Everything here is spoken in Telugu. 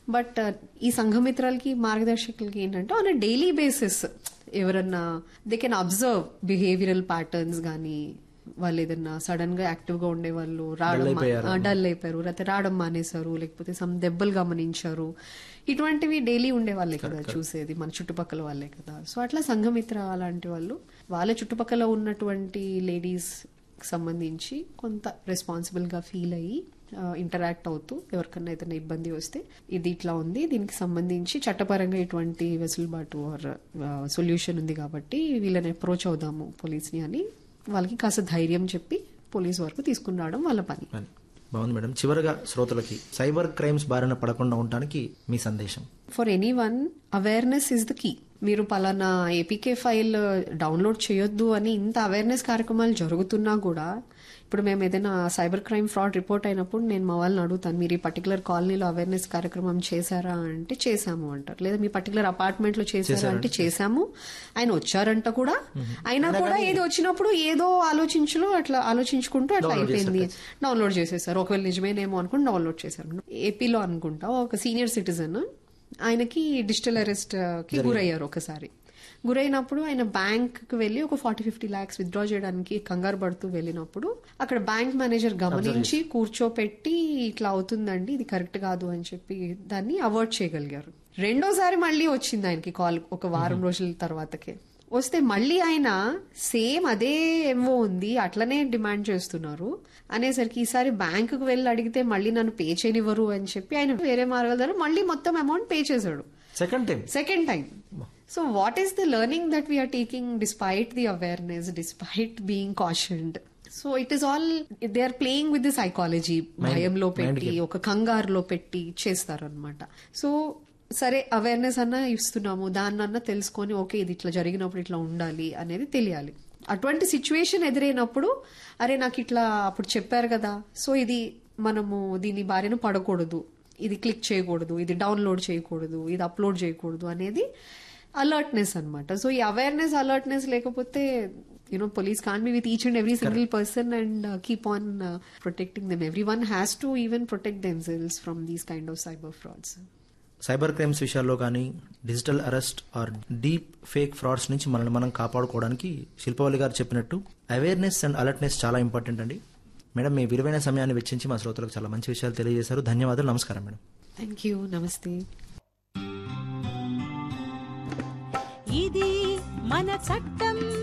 బట్ ఈ సంఘమిత్రాలకి మార్గదర్శకులకి ఏంటంటే ఆన్ డైలీ బేసిస్ ఎవరన్నా they can observe behavioural patterns కానీ వాళ్ళు ఏదన్నా సడన్ గా యాక్టివ్ గా ఉండే వాళ్ళు రావడం అయిపోయారు. ఆ, డల్ అయిపోయారు లేకపోతే రావడం మానేశారు లేకపోతే సమ్ దెబ్బలు గమనించారు ఇటువంటివి డైలీ ఉండే వాళ్ళే కదా చూసేది మన చుట్టుపక్కల వాళ్ళే కదా సో అట్లా సంఘమిత్ర అలాంటి వాళ్ళు వాళ్ళ చుట్టుపక్కల ఉన్నటువంటి లేడీస్ సంబంధించి కొంత రెస్పాన్సిబుల్ గా ఫీల్ అయ్యి ఇంటరాక్ట్ అవుతూ ఎవరికన్నా ఏదైనా ఇబ్బంది వస్తే ఇది ఇట్లా ఉంది దీనికి సంబంధించి చట్టపరంగా ఇటువంటి వెసులుబాటు ఆర్ సొల్యూషన్ ఉంది కాబట్టి వీళ్ళని అప్రోచ్ అవుదాము పోలీస్ని అని వాళ్ళకి కాస్త ధైర్యం చెప్పి పోలీస్ వరకు తీసుకుని రావడం వాళ్ళ పని అని. బాగుంది మేడం చివరగా శ్రోతలకి సైబర్ క్రైమ్స్ బారిన పడకుండా ఉండడానికి మీ సందేశం for any one awareness is the key మీరు పలానా ఏపీకే ఫైల్ డౌన్లోడ్ చేయొద్దు అని ఇంత అవేర్నెస్ కార్యక్రమాలు జరుగుతున్నా కూడా ఇప్పుడు మేము ఏదైనా సైబర్ క్రైమ్ ఫ్రాడ్ రిపోర్ట్ అయినప్పుడు నేను మా వాళ్ళని అడుగుతాను మీరు ఈ పర్టికులర్ కాలనీలో అవేర్నెస్ కార్యక్రమం చేశారా అంటే చేశాము అంటారు లేదా మీ పర్టికులర్ అపార్ట్మెంట్ లో చేశారా అంటే చేశాము ఆయన వచ్చారంట కూడా అయినా కూడా ఏది వచ్చినప్పుడు ఏదో ఆలోచించులో అట్లా ఆలోచించుకుంటూ అట్లా అయిపోయింది డౌన్లోడ్ చేసేసారు ఒకవేళ నిజమేనేమో అనుకుని డౌన్లోడ్ చేశారు ఏపీలో అనుకుంటా ఒక సీనియర్ సిటిజన్ ఆయనకి డిజిటల్ అరెస్ట్ కి గురయ్యారు ఒకసారి గురైనప్పుడు ఆయన బ్యాంక్ కి వెళ్లి ఒక ఫార్టీ ఫిఫ్టీ లాక్స్ విత్డ్రా చేయడానికి కంగారు పడుతూ వెళ్ళినప్పుడు అక్కడ బ్యాంక్ మేనేజర్ గమనించి కూర్చోపెట్టి ఇట్లా అవుతుందండి ఇది కరెక్ట్ కాదు అని చెప్పి దాన్ని అవాయిడ్ చేయగలిగారు రెండోసారి మళ్ళీ వచ్చింది ఆయనకి కాల్ ఒక వారం రోజుల తర్వాతకే వస్తే మళ్ళీ ఆయన సేమ్ అదే ఏమో ఉంది అట్లనే డిమాండ్ చేస్తున్నారు అనేసరికి ఈసారి బ్యాంకుకు వెళ్ళి అడిగితే మళ్ళీ నన్ను పే చేయనివ్వరు అని చెప్పి ఆయన వేరే మార్గాల ద్వారా మళ్ళీ మొత్తం అమౌంట్ పే చేశాడు second time second time so what is the learning that we're taking despite the awareness despite being cautioned so it is all they are playing with the psychology భయంలో పెట్టి ఒక కంగారులో పెట్టి చేస్తారు అనమాట సో సరే అవేర్నెస్ అన్న ఇస్తున్నాము దాన్నన్నా తెలుసుకొని ఓకే ఇది ఇట్లా జరిగినప్పుడు ఇట్లా ఉండాలి అనేది తెలియాలి అటువంటి సిచ్యువేషన్ ఎదురైనప్పుడు అరే నాకు ఇట్లా అప్పుడు చెప్పారు కదా సో ఇది మనము దీని బారిన పడకూడదు ఇది క్లిక్ చేయకూడదు ఇది డౌన్లోడ్ చేయకూడదు ఇది అప్లోడ్ చేయకూడదు అనేది అలర్ట్నెస్ అన్నమాట సో ఈ అవేర్నెస్ అలర్ట్నెస్ లేకపోతే you know police can be with each and every single person and keep on protecting them every one has to even protect themselves from these kind of cyber frauds cyber crimes విషయాల్లో కానీ digital arrest or deep fake frauds నుంచి మనల్ని మనం కాపాడుకోవడానికి శిల్పవల్లి గారు చెప్పినట్టు అవేర్నెస్ అండ్ అలర్ట్నెస్ చాలా ఇంపార్టెంట్ అండి మేడం మీ విలువైన సమయాన్ని వెచ్చించి మా శ్రోతలకు చాలా మంచి విషయాలు తెలియజేశారు ధన్యవాదాలు నమస్కారం మేడం థ్యాంక్ యూ నమస్తే ఇది మన చట్టం